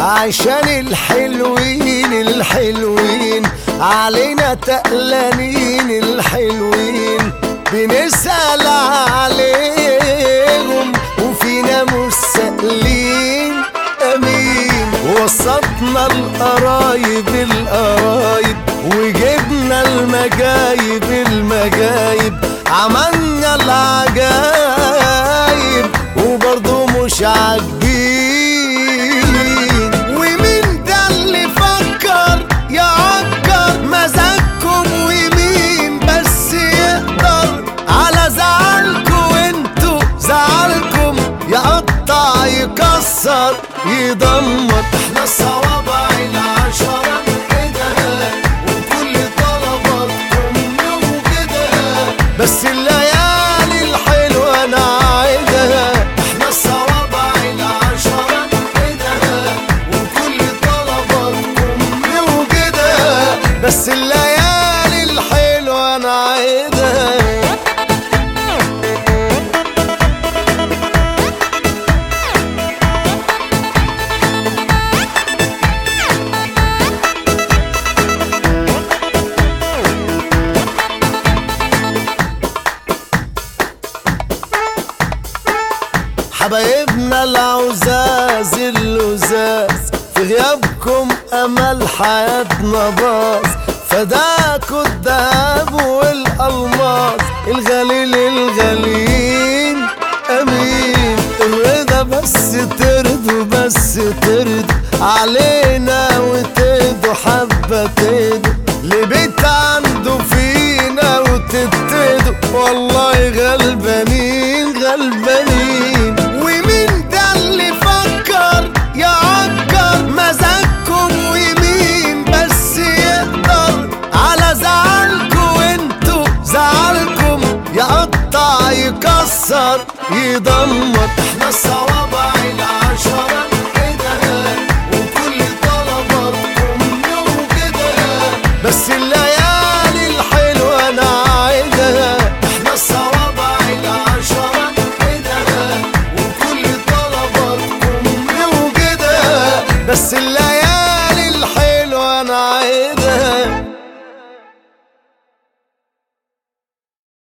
عشان الحلوين الحلوين علينا تقلانين الحلوين بنسأل عليهم وفينا مستقلين امين وسطنا القرايب القرايب وجبنا المجايب المجايب عملنا العجايب وبرضه مش عاجبين ومين ده اللي فكر يعكر مزاجكم ومين بس يقدر على زعلكم انتوا زعلكم يقطع يكسر يدمر احنا الصوابع العشرة كده وكل طلباتكم وكده بس الليالي الحلوة انا عايدها احنا الصوابع العشرة كده وكل طلباتكم وكده بس الليالي الحلوة انا عايدها حبايبنا العزاز اللزاز في غيابكم امل حياتنا باظ فداكوا الذهب والالماس الغالي للغاليين امين الرضا بس ترضوا بس ترضوا علينا وتهدوا حبه تهدوا لبيت عنده فينا وتتهدوا والله غلبانين غلبانين ومين ده اللي فكر يعكر مزاجكم ومين بس يقدر على زعلكم انتوا زعلكم يقطع يكسر يدمر احنا الصوابع العشرة